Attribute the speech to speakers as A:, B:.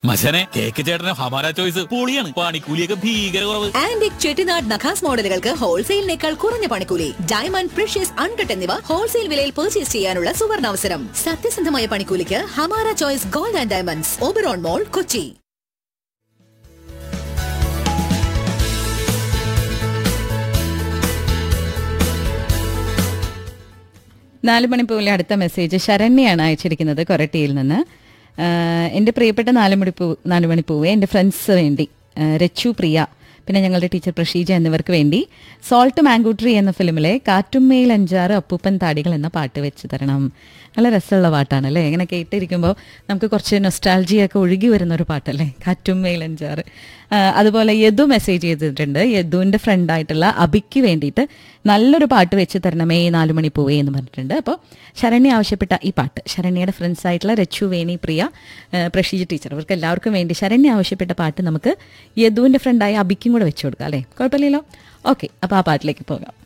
A: മച്ചനെ cake ചേട്ടന് ഹമാര choice പൊളിയാണ് പണിക്കൂലിയൊക്കെ ഭീകര കുറവ്
B: ആന്റിക് ചെട്ടിനാട് നഖാസ് മോഡലുകൾക്ക് ഹോൾസെയിലിനേക്കാൾ കുറഞ്ഞ പണിക്കൂലി ഡയമണ്ട് പ്രഷ്യസ് അൺകട്ട് എന്നിവ ഹോൾസെയിൽ വിലയിൽ പർച്ചേസ് ചെയ്യാനുള്ള സുവർണാവസരം സത്യസന്ധമായ പണിക്കൂലിക്ക് Hamara choice gold and diamonds Oberon mall Kochi
C: നാല് മണിപ്പൂവിലെ അടുത്ത മെസ്സേജ് ശരണ്യാണ് അയച്ചിരിക്കുന്നത് കൊരട്ടിയിൽ നിന്ന് ആഹ് എൻ്റെ പ്രിയപ്പെട്ട നാല് മണിപ്പൂ നാല് മണിപ്പൂവെ എൻ്റെ ഫ്രണ്ട്സ് വേണ്ടി ആഹ് രച്ചു പ്രിയ പിന്നെ ഞങ്ങളുടെ ടീച്ചർ പ്രഷീജ എന്നിവർക്ക് വേണ്ടി സോൾട്ട് മാംഗൂട്രി എന്ന ഫിലിമിലെ കാറ്റുമ്മയിൽ അഞ്ചാറ് അപ്പൂപ്പൻ താടികൾ എന്ന പാട്ട് വെച്ച് തരണം നല്ല രസമുള്ള പാട്ടാണ് അല്ലേ ഇങ്ങനെ കേട്ടിരിക്കുമ്പോൾ നമുക്ക് കുറച്ച് നൊസ്റ്റാൾജിയൊക്കെ ഒഴുകി വരുന്ന ഒരു പാട്ടല്ലേ കാറ്റുമ്മയിൽ അഞ്ചാറ് ആഹ് അതുപോലെ യദു മെസ്സേജ് ചെയ്തിട്ടുണ്ട് യദുവിൻ്റെ ഫ്രണ്ടായിട്ടുള്ള അബിക്ക് വേണ്ടിയിട്ട് നല്ലൊരു പാട്ട് വെച്ച് തരണമേ നാലു മണി പോവേ എന്ന് പറഞ്ഞിട്ടുണ്ട് അപ്പോൾ ശരണ്യ ആവശ്യപ്പെട്ട ഈ പാട്ട് ശരണ്യയുടെ ഫ്രണ്ട്സ് ആയിട്ടുള്ള രച്ചു വേണി പ്രിയ ആഹ് പ്രഷീജ് ടീച്ചർ അവർക്ക് എല്ലാവർക്കും വേണ്ടി ശരണ്യ ആവശ്യപ്പെട്ട പാട്ട് നമുക്ക് യദുവിൻ്റെ ഫ്രണ്ടായ അബിക്കും കൂടെ വെച്ചു കൊടുക്കാം അല്ലേ കുഴപ്പമില്ലല്ലോ ഓക്കെ അപ്പോൾ ആ പാട്ടിലേക്ക് പോകാം